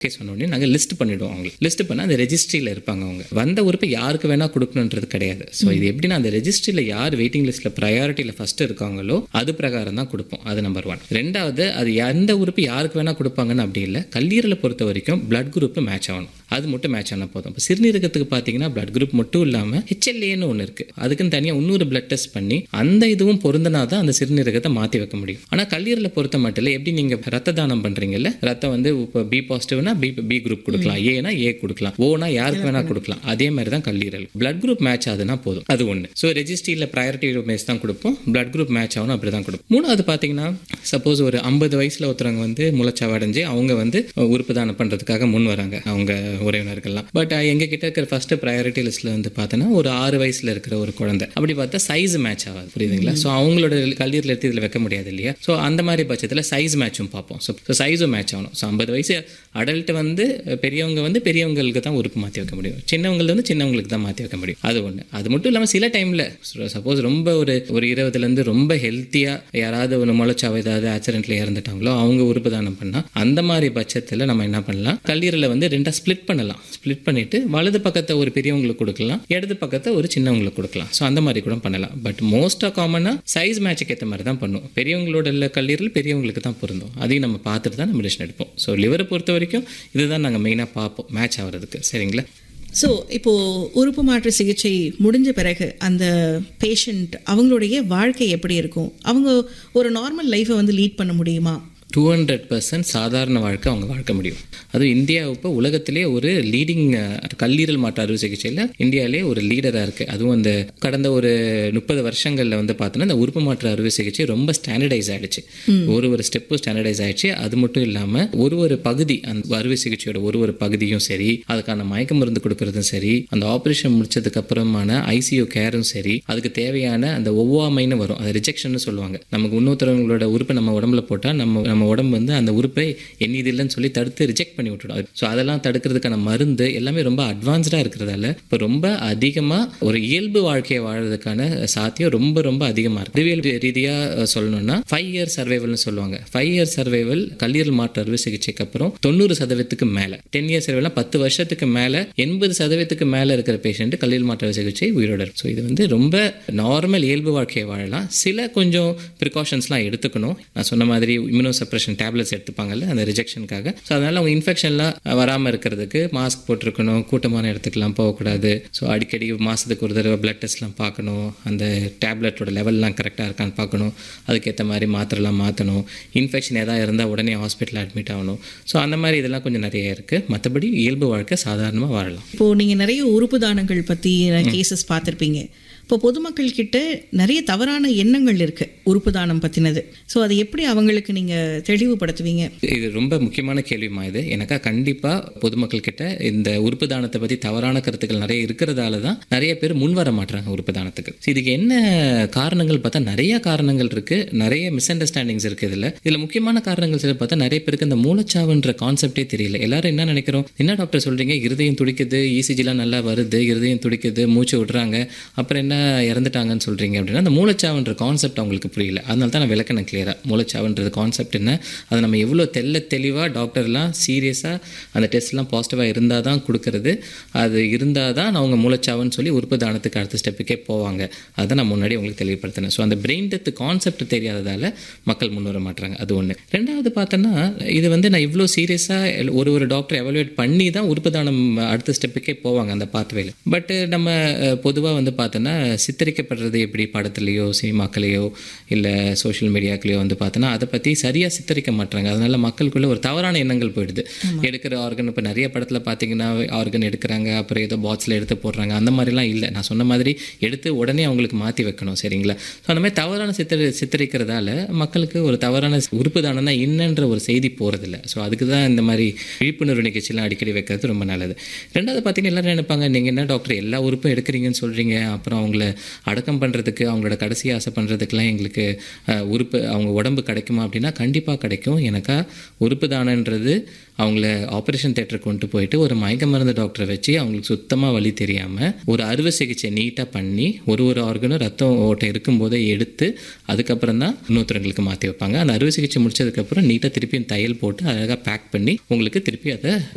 okay சொன்னோடனே நாங்கள் list பண்ணிவிடுவோம் அவங்களுக்கு லிஸ்ட் பண்ணால் அந்த ரெஜிஸ்ட்ரியில் இருப்பாங்க அவங்க வந்த உறுப்பு யாருக்கு வேணால் கொடுக்கணுன்றது கிடையாது ஸோ இது எப்படின்னா அந்த ரெஜிஸ்ட்ரியில் யார் வெயிட்டிங் லிஸ்ட்டில் ப்ரையாரிட்டியில் ஃபஸ்ட்டு இருக்காங்களோ அது பிரகாரம் தான் கொடுப்போம் அது நம்பர் ஒன் ரெண்டாவது அது எந்த உறுப்பு யாருக்கு வேணால் கொடுப்பாங்கன்னு அப்படி இல்லை கல்லீரலை பொறுத்த வரைக்கும் பிளட் குரூப் மேட்ச் ஆகணும் அது மட்டும் மேட்ச் ஆனால் போதும் இப்போ சிறுநீரகத்துக்கு பார்த்தீங்கன்னா பிளட் குரூப் மட்டும் இல்லாமல் ஹெச்எல்ஏன்னு ஒன்று இருக்குது அதுக்குன்னு தனியாக இன்னொரு பிளட் டெஸ்ட் பண்ணி அந்த இதுவும் பொருந்தினா தான் அந்த சிறுநீரகத்தை மாற்றி வைக்க முடியும் ஆனால் கல்லீரலை பொறுத்த மட்டும் இல்லை எப்படி நீங்கள் ரத்த தானம் பண்ணுறீங்கல்ல ரத்தம் வந்து இப்போ பி பாசிட்டிவ்னா பி பி குரூப் கொடுக்கலாம் ஏனா ஏ கொடுக்கலாம் ஓனா யாருக்கு வேணா கொடுக்கலாம் அதே மாதிரி தான் கல்லீரல் பிளட் குரூப் மேட்ச் ஆகுதுன்னா போதும் அது ஒன்று ஸோ ரெஜிஸ்ட்ரியில் ப்ரையாரிட்டி பேஸ் தான் கொடுப்போம் பிளட் குரூப் மேட்ச் ஆகணும் அப்படி தான் கொடுப்போம் மூணாவது பார்த்தீங்கன்னா சப்போஸ் ஒரு ஐம்பது வயசில் ஒருத்தவங்க வந்து முளைச்சாவு அடைஞ்சு அவங்க வந்து உறுப்பு தானம் பண்ணுறதுக்காக முன் வராங்க அவங்க உறவினர்கள்லாம் பட் எங்க கிட்ட இருக்கிற ஃபர்ஸ்ட் ப்ரையாரிட்டி லிஸ்ட்டில் வந்து பார்த்தோன்னா ஒரு ஆறு வயசில் இருக்கிற ஒரு குழந்தை அப்படி பார்த்தா சைஸ் மேட்ச் ஆகாது புரியுதுங்களா ஸோ அவங்களோட கல்லீரல் எடுத்து இதில் வைக்க முடியாது இல்லையா ஸோ அந்த மாதிரி பட்சத்தில் சைஸ் மேட்சும் பார்ப்போம் ஸோ சைஸும் மேட்ச் ஆகணும் ஸோ ஐம்பது வயசு அடல்ட் வந்து பெரியவங்க வந்து பெரியவங்களுக்கு தான் உறுப்பு மாற்றி வைக்க முடியும் சின்னவங்களுக்கு வந்து சின்னவங்களுக்கு தான் மாற்றி வைக்க முடியும் அது ஒன்று அது மட்டும் இல்லாமல் சில டைமில் சப்போஸ் ரொம்ப ஒரு ஒரு இருபதுலேருந்து ரொம்ப ஹெல்த்தியாக யாராவது ஒரு முளைச்சாவோ ஏதாவது ஆக்சிடென்ட்ல இறந்துட்டாங்களோ அவங்க உறுப்பு தானம் பண்ணால் அந்த மாதிரி பட்சத்தில் நம்ம என்ன பண்ணலாம் கல்லீரலை வந்து ரெண்டாக ஸ்ப்ளிட் பண்ணலாம் ஸ்ப்ளிட் பண்ணிட்டு வலது பக்கத்தை ஒரு பெரியவங்களுக்கு கொடுக்கலாம் இடது பக்கத்தை ஒரு சின்னவங்களுக்கு கொடுக்கலாம் ஸோ அந்த மாதிரி கூட பண்ணலாம் பட் மோஸ்ட்டாக காமனாக சைஸ் மேட்சுக்கு ஏற்ற மாதிரி தான் பண்ணுவோம் பெரியவங்களோட கல்லீரல் பெரியவங்களுக்கு தான் பொருந்தும் அதையும் நம்ம பார்த்துட்டு தான் நம்ம டிசிஷன் எடுப்போம் ஸோ லிவரை பொறுத்த வரைக்கும் இதுதான் நாங்கள் மெயினாக பார்ப்போம் மேட்ச் ஆகிறதுக்கு சரிங்களா ஸோ இப்போ உறுப்பு மாற்று சிகிச்சை முடிஞ்ச பிறகு அந்த பேஷண்ட் அவங்களுடைய வாழ்க்கை எப்படி இருக்கும் அவங்க ஒரு நார்மல் லைஃப்பை வந்து லீட் பண்ண முடியுமா டூ ஹண்ட்ரட் பர்சன்ட் சாதாரண வாழ்க்கை அவங்க வாழ்க்க முடியும் அதுவும் இந்தியா இப்போ உலகத்திலே ஒரு லீடிங் கல்லீரல் மாற்று அறுவை சிகிச்சையில் இந்தியாவிலே ஒரு லீடராக இருக்குது அதுவும் அந்த கடந்த ஒரு முப்பது வருஷங்களில் வந்து பார்த்தோன்னா இந்த உறுப்பு மாற்று அறுவை சிகிச்சை ரொம்ப ஸ்டாண்டர்டைஸ் ஆகிடுச்சு ஒரு ஒரு ஸ்டெப்பும் ஸ்டாண்டர்டைஸ் ஆகிடுச்சு அது மட்டும் இல்லாமல் ஒரு ஒரு பகுதி அந்த அறுவை சிகிச்சையோட ஒரு ஒரு பகுதியும் சரி அதுக்கான மயக்க மருந்து கொடுக்கறதும் சரி அந்த ஆப்ரேஷன் முடிச்சதுக்கு அப்புறமான ஐசியூ கேரும் சரி அதுக்கு தேவையான அந்த ஒவ்வாமைன்னு வரும் அது ரிஜெக்ஷன் சொல்லுவாங்க நமக்கு இன்னொருத்தவங்களோட உறுப்பை நம்ம உடம்புல போட்டால் நம்ம நம்ம உடம்பு வந்து அந்த உறுப்பை எண்ணிது இல்லைன்னு சொல்லி தடுத்து ரிஜெக்ட் பண்ணி விட்டுடும் ஸோ அதெல்லாம் தடுக்கிறதுக்கான மருந்து எல்லாமே ரொம்ப அட்வான்ஸ்டாக இருக்கிறதால இப்போ ரொம்ப அதிகமாக ஒரு இயல்பு வாழ்க்கையை வாழறதுக்கான சாத்தியம் ரொம்ப ரொம்ப அதிகமாக இருக்குது அறிவியல் ரீதியாக சொல்லணும்னா ஃபைவ் இயர் சர்வைவல்னு சொல்லுவாங்க ஃபைவ் இயர் சர்வைவல் கல்லீரல் மாற்று அறுவை சிகிச்சைக்கு அப்புறம் தொண்ணூறு சதவீதத்துக்கு மேலே டென் இயர்ஸ் சர்வைவல்னா பத்து வருஷத்துக்கு மேலே எண்பது சதவீதத்துக்கு மேலே இருக்கிற பேஷண்ட் கல்லீரல் மாற்று அறுவை சிகிச்சை உயிரோட ஸோ இது வந்து ரொம்ப நார்மல் இயல்பு வாழ்க்கையை வாழலாம் சில கொஞ்சம் ப்ரிகாஷன்ஸ்லாம் எடுத்துக்கணும் நான் சொன்ன மாதிரி இம்யூனோ சப்ரஷன் டேப்லெட்ஸ் எடுத்துப்பாங்கல்ல அந்த ரிஜெக்ஷனுக்காக ஸோ அதனால் அவங்க இன்ஃபெக்ஷன்லாம் வராமல் இருக்கிறதுக்கு மாஸ்க் போட்டிருக்கணும் கூட்டமான இடத்துக்குலாம் போகக்கூடாது ஸோ அடிக்கடி மாதத்துக்கு ஒரு தடவை பிளட் டெஸ்ட்லாம் பார்க்கணும் அந்த டேப்லெட்டோட லெவல்லாம் கரெக்டாக இருக்கான்னு பார்க்கணும் அதுக்கேற்ற மாதிரி மாத்திரைலாம் மாற்றணும் இன்ஃபெக்ஷன் எதாவது இருந்தால் உடனே ஹாஸ்பிட்டல் அட்மிட் ஆகணும் ஸோ அந்த மாதிரி இதெல்லாம் கொஞ்சம் நிறைய இருக்குது மற்றபடி இயல்பு வாழ்க்கை சாதாரணமாக வாழலாம் இப்போ நீங்க நிறைய உறுப்பு தானங்கள் பத்தி கேசஸ் பார்த்துருப்பீங்க இப்போ பொதுமக்கள் கிட்ட நிறைய தவறான எண்ணங்கள் இருக்கு உறுப்பு தானம் பத்தினது ஸோ அதை எப்படி அவங்களுக்கு நீங்க தெளிவுபடுத்துவீங்க இது ரொம்ப முக்கியமான கேள்விமா இது எனக்கா கண்டிப்பாக பொதுமக்கள் கிட்ட இந்த உறுப்பு தானத்தை பற்றி தவறான கருத்துக்கள் நிறைய இருக்கிறதால தான் நிறைய பேர் முன் வர மாட்டாங்க உறுப்பு தானத்துக்கு So, இதுக்கு என்ன காரணங்கள் பார்த்தா நிறைய காரணங்கள் இருக்கு நிறைய மிஸ் அண்டர்ஸ்டாண்டிங்ஸ் இருக்கு இதில் இதில் முக்கியமான காரணங்கள் சில பார்த்தா நிறைய பேருக்கு இந்த மூலச்சாவுன்ற கான்செப்டே தெரியல எல்லாரும் என்ன நினைக்கிறோம் என்ன டாக்டர் சொல்றீங்க இருதயம் துடிக்குது இசிஜிலாம் நல்லா வருது இருதயம் துடிக்குது மூச்சு விடுறாங்க அப்புறம் என்ன இறந்துட்டாங்கன்னு சொல்றீங்க அப்படின்னா அந்த மூலச்சாவுன்ற கான்செப்ட் அவங்களுக்கு புரியல அதனால தான் நான் விளக்கணும் கிளியரா மூலச்சாவுன்றது கான்செப்ட் என்ன அதை நம்ம எவ்வளோ தெல்ல தெளிவாக டாக்டர்லாம் சீரியஸாக அந்த டெஸ்ட்லாம் பாசிட்டிவாக இருந்தால் தான் கொடுக்கறது அது இருந்தால் தான் அவங்க மூலச்சாவுன்னு சொல்லி உறுப்பு தானத்துக்கு அடுத்த ஸ்டெப்புக்கே போவாங்க அதை நான் முன்னாடி உங்களுக்கு தெளிவுபடுத்தினேன் ஸோ அந்த பிரெயின் டெத்து கான்செப்ட் தெரியாததால மக்கள் முன் வர மாட்டாங்க அது ஒன்று ரெண்டாவது பார்த்தோன்னா இது வந்து நான் இவ்வளோ சீரியஸாக ஒரு ஒரு டாக்டர் எவாலுவேட் பண்ணி தான் உறுப்பு தானம் அடுத்த ஸ்டெப்புக்கே போவாங்க அந்த பாத்வேல பட் நம்ம பொதுவாக வந்து பார்த்தோன்னா சித்தரிக்கப்படுறது எப்படி படத்துலையோ சினிமாக்களையோ இல்லை சோஷியல் மீடியாக்களையோ வந்து பார்த்தோன்னா அதை பற்றி சரியாக சித்தரிக்க மாட்டாங்க அதனால மக்களுக்குள்ள ஒரு தவறான எண்ணங்கள் போயிடுது எடுக்கிற ஆர்கன் இப்போ நிறைய படத்தில் பார்த்தீங்கன்னா ஆர்கன் எடுக்கிறாங்க அப்புறம் ஏதோ பாக்ஸில் எடுத்து போடுறாங்க அந்த மாதிரிலாம் இல்லை நான் சொன்ன மாதிரி எடுத்து உடனே அவங்களுக்கு மாற்றி வைக்கணும் சரிங்களா ஸோ அந்த மாதிரி தவறான சித்தரி சித்தரிக்கிறதால மக்களுக்கு ஒரு தவறான உறுப்பு தானம்னா என்னன்ற ஒரு செய்தி போகிறதில்ல ஸோ அதுக்கு தான் இந்த மாதிரி விழிப்புணர்வு நிகழ்ச்சியெல்லாம் அடிக்கடி வைக்கிறது ரொம்ப நல்லது ரெண்டாவது பார்த்தீங்கன்னா எல்லாரும் நினைப்பாங்க நீங்கள் என்ன டாக்டர் எல்லா உறுப்பும் எடுக்கிறீங்கன்னு சொல்கிறீங்க அப்புறம் அவங்கள அடக்கம் பண்ணுறதுக்கு அவங்களோட கடைசி ஆசை பண்ணுறதுக்குலாம் எங்களுக்கு அஹ், உறுப்பு அவங்க உடம்பு கிடைக்குமா அப்படின்னா கண்டிப்பாக கிடைக்கும் எனக்கா உறுப்பு தானன்றது அவங்கள ஆப்ரேஷன் தேட்டருக்கு கொண்டு போயிட்டு ஒரு மயக்க மருந்து டாக்டரை வச்சு அவங்களுக்கு சுத்தமாக வழி தெரியாமல் ஒரு அறுவை சிகிச்சை நீட்டாக பண்ணி ஒரு ஒரு ஆர்கனும் ரத்தம் ஓட்டம் இருக்கும்போதே எடுத்து அதுக்கப்புறம் தான் இன்னொருத்தவங்களுக்கு மாற்றி வைப்பாங்க அந்த அறுவை சிகிச்சை முடிச்சதுக்கப்புறம் நீட்டாக திருப்பியும் தையல் போட்டு அழகாக பேக் பண்ணி உங்களுக்கு திருப்பி அதை